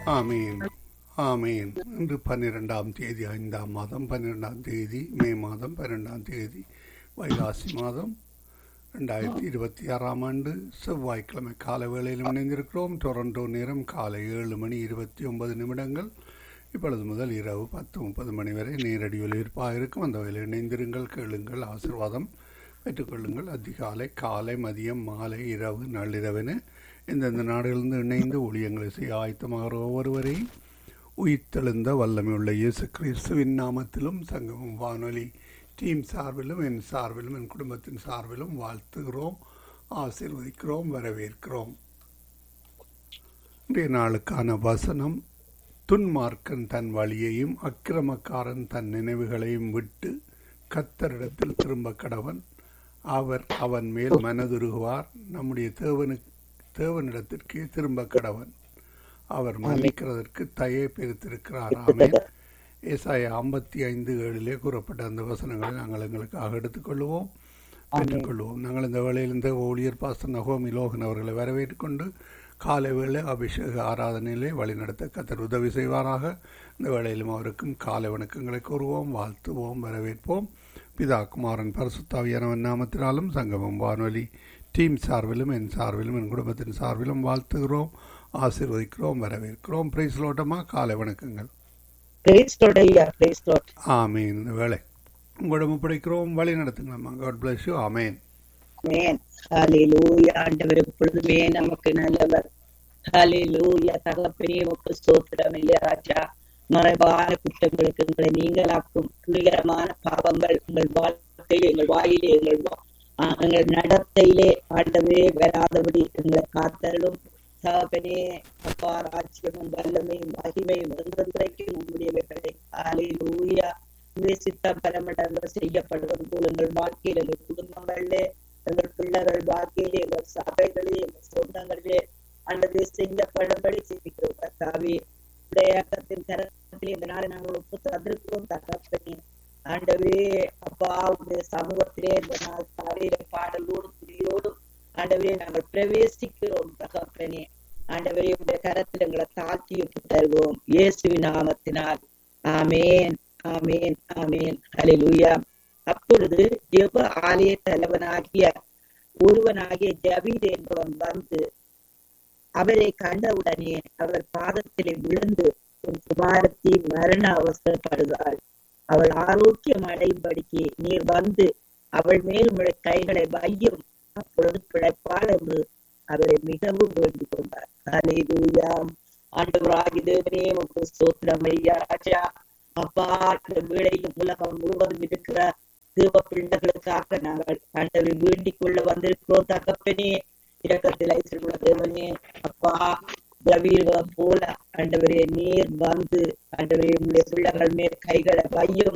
ஆமீன் ஆமீன் இன்று பன்னிரெண்டாம் தேதி ஐந்தாம் மாதம் பன்னிரெண்டாம் தேதி மே மாதம் பன்னிரெண்டாம் தேதி வைகாசி மாதம் ரெண்டாயிரத்தி இருபத்தி ஆறாம் ஆண்டு செவ்வாய்க்கிழமை காலை வேளையில் இணைந்திருக்கிறோம் டொரண்டோ நேரம் காலை ஏழு மணி இருபத்தி ஒன்பது நிமிடங்கள் இப்பொழுது முதல் இரவு பத்து முப்பது மணி வரை நேரடி ஒலிபரப்பாக இருக்கும் அந்த வேலை இணைந்திருங்கள் கேளுங்கள் ஆசிர்வாதம் பெற்றுக்கொள்ளுங்கள் அதிகாலை காலை மதியம் மாலை இரவு நள்ளிரவென இந்தந்த நாடுகளிலிருந்து இணைந்து ஊழியங்களை செய்ய ஆயத்தமாகிற ஒவ்வொருவரையும் உயிர்த்தெழுந்த வல்லமையுள்ள இயேசு கிறிஸ்துவின் நாமத்திலும் சங்கமம் வானொலி டீம் சார்பிலும் என் சார்பிலும் என் குடும்பத்தின் சார்பிலும் வாழ்த்துகிறோம் ஆசீர்வதிக்கிறோம் வரவேற்கிறோம் இன்றைய நாளுக்கான வசனம் துன்மார்க்கன் தன் வழியையும் அக்கிரமக்காரன் தன் நினைவுகளையும் விட்டு கத்தரிடத்தில் திரும்ப கடவன் அவர் அவன் மேல் மனதுருகுவார் நம்முடைய தேவனுக்கு தேவனிடத்திற்கே திரும்ப கடவன் அவர் மன்னிக்கிறதற்கு தயை பெருத்திருக்கிறார் ஆமேன் ஏசாய ஐம்பத்தி ஐந்து ஏழிலே கூறப்பட்ட அந்த வசனங்களை நாங்கள் எங்களுக்காக எடுத்துக்கொள்வோம் பெற்றுக்கொள்வோம் நாங்கள் இந்த வேளையில் இந்த ஊழியர் பாஸ்டர் நகோமி லோகன் அவர்களை வரவேற்றுக்கொண்டு காலை வேளை அபிஷேக ஆராதனையிலே வழிநடத்த கத்தர் உதவி செய்வாராக இந்த வேளையிலும் அவருக்கும் காலை வணக்கங்களை கூறுவோம் வாழ்த்துவோம் வரவேற்போம் பிதா குமாரன் பரசுத்தாவியானவன் நாமத்தினாலும் சங்கமம் வானொலி டீம் சார்பிலும் என் சார்பிலும் என் குடும்பத்தின் சார்பிலும் வாழ்த்துகிறோம் ஆசீர்வதிக்கிறோம் வரவேற்கிறோம் பிரைஸ் லோட்டமா காலை வணக்கங்கள் பிரைஸ் லார்ட் ஐயா பிரைஸ் லார்ட் ஆமீன் இந்த வேலை உங்களிடம் ஒப்படைக்கிறோம் வழி நடத்துங்களம்மா God bless you amen amen ஹalleluya ஆண்டவர் எப்பொழுதுமே நமக்கு நல்லவர் ஹalleluya தகப்பனே உமக்கு ஸ்தோத்திரம் இல்லையா ராஜா மறைவான குற்றங்களுக்கு எங்களை நீங்களாக்கும் துணிகரமான பாவங்கள் எங்கள் வாழ்க்கையிலே எங்கள் வாயிலே எங்கள் வா- ஆ, எங்கள் நடத்தையிலே ஆண்டவே வராதபடி எங்களை காத்தருளும் தகப்பனே அப்பா ராஜ்யமும் வல்லமையும் மகிமையும் என்றென்றைக்கும் உங்களுடையவைகளை ஹalleluya உங்களுடைய சித்தம் பரமடங்கள் செய்யப்படுவது போல் எங்கள் வாழ்க்கையில் எங்கள் குடும்பங்களிலே எங்கள் பிள்ளைகள் வாழ்க்கையிலே எங்கள் சபைகளிலே எங்கள் சொந்தங்களிலே அல்லது செய்யப்படும்படி செய்கிறோம் கர்த்தாவே உடையாக்கத்தின் கரத்திலே இந்த நாளை நாங்கள் ஒப்பு தந்திருக்கிறோம் தகப்பனே ஆண்டவே அப்பா உடைய சமூகத்திலே இந்த நாள் காலையில பாடலோடு துணியோடும் ஆண்டவரே நாங்கள் பிரவேசிக்கிறோம் தகப்பனே ஆண்டவரே உடைய கரத்தில் எங்களை தாழ்த்தி ஒப்பு தருவோம் இயேசுவின் நாமத்தினால் ஆமேன் ஆமேன் ஆமேன் ஹalleluya அப்பொழுது ஜெப ஆலய தலைவனாகிய ஒருவனாகிய ஜபீர் என்பவன் வந்து அவரை கண்டவுடனே அவர் பாதத்திலே விழுந்து உன் குமாரத்தி மரண அவசரப்படுகிறாள் அவள் ஆரோக்கியம் அடையும்படிக்கு நீர் வந்து அவள் மேல் உடைய கைகளை வையும் அப்பொழுது பிழைப்பாள் என்று அவரை மிகவும் வேண்டிக் கொண்டார் ஹalleluya ஆண்டவராகி தேவனே உமக்கு ஸ்தோத்திரம் ஐயா ராஜா அப்பா இந்த வேளையிலும் உலகம் முழுவதும் இருக்கிற தேவ பிள்ளைகளுக்காக நாங்கள் ஆண்டவரை வேண்டிக் கொள்ள வந்திருக்கிறோம் தகப்பனே இரக்கத்தில் ஐஸ்வர்யுள்ள தேவனே அப்பா திரவீர்கள் போல ஆண்டவரே நீர் வந்து ஆண்டவரே உங்களுடைய பிள்ளைகள் மேல் கைகளை வையும்